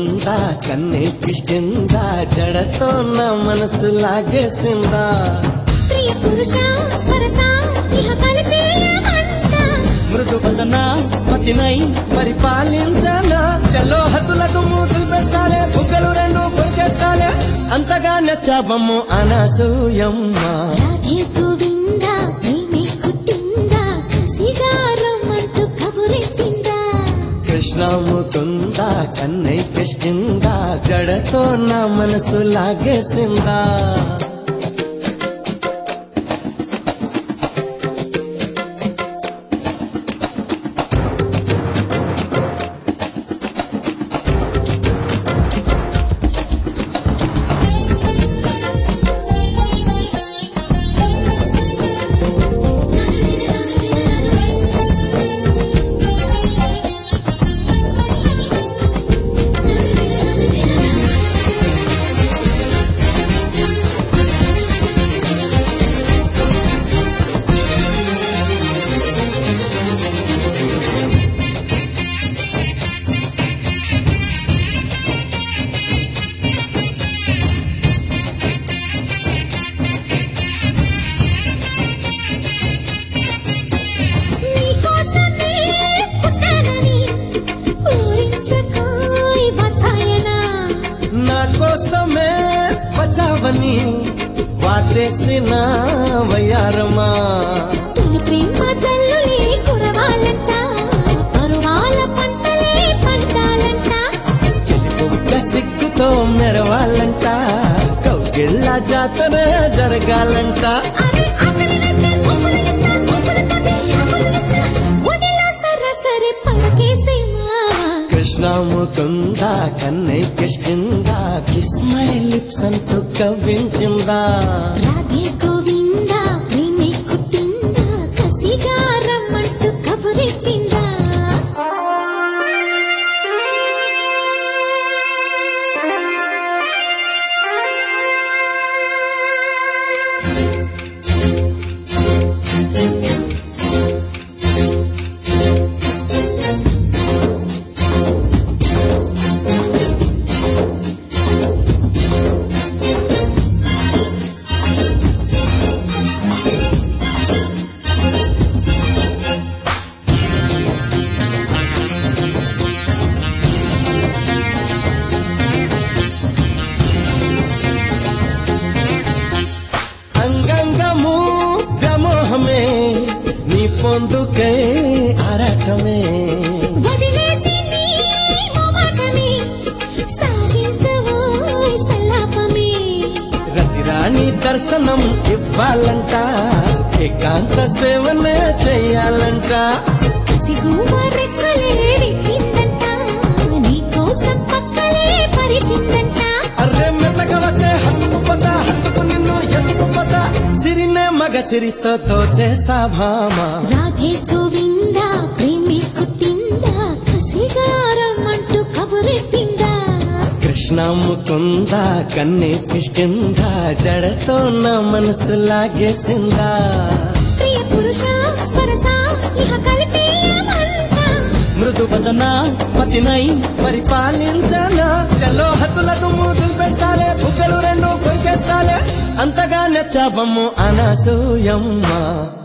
కుందా కన్నే కిష్టిందా జడతో నా మనసు లాగేసిందా ప్రియ పురుష వరస ఇహ కలిపేయమంట మృదు బంధన పతినై పరిపాలించాలా చలో హద్దులకు మూతులు పెస్తాలే బుగ్గలు రెండు కొరికేస్తాలే అంతగా నచ్చాబమ్ము అనసూయమ్మ రాధే గోవింద ప్రేమే కుట్టిందా కసిగారమ్మంటూ కబురెట్టిందా కృష్ణ ముకుంద కన్నై కిష్టిందా జడతో నా మనసు లాగేసిందా నీకోసమే పుట్టానని ఊరించకోయ్ బచాయనా నా కోసమే బచావని వాటేసిన వయ్యారమా తొలి ప్రేమ జల్లులే కురవాలంట పరువాల పంటలే పంటాలంట చిలుక సిగ్గుతో మెరవాలంట కౌగిళ్ళ జాతర జరగాలంట అరే ఆకలి వేస్తే సొమ్ములు ఇస్తా సొమ్ములు తోటి షాపులు ఇస్తా ఒడిలో సరాసరి పడకేసేమా కృష్ణ ముకుంద కన్నై కిష్కిందా కిస్ మై లిప్స్ అంటూ కవ్వించిందా రాధే గోవింద ప్రేమే కుట్టిందా కసిగా రమ్మంటూ కబురెట్టిందా అంగంగము వ్యామోహమే నీ పొందుకై ఆరాటమే వదిలేసి నీ మొమాటమే సాగించవోయ్ సల్లాపమే రతిరాణి దర్శనం ఇవ్వాలంట ఏకాంత సేవనే చెయ్యాలంట కసిగూమ రెక్కలే విప్పిందంట నీకోసం పక్కలే పరిచిందంట అర్రే మెల్లగా వస్తే హత్తుకుపోతా హత్తుకు నిన్ను ఎత్తుకుపోతా సిరినే మగ సిరితో తోచేస్తా భామా రాధే గోవింద ప్రేమే కుట్టిందా కసిగారమ్మంటూ కబురెట్టిందా కృష్ణ ముకుంద కన్నే కిష్కిందా జడతో నా మనసు లాగేసిందా ప్రియ పురుష వరస ఇహ కలిపేయమంట మృదు బదన పతినై పరిపాలించాలా చలో హద్దులకు మూతులు పెస్తాలే బుగ్గలు రెండు కొరికేస్తాలే అంతగా నచ్చాబమ్ము అనసూయమ్మ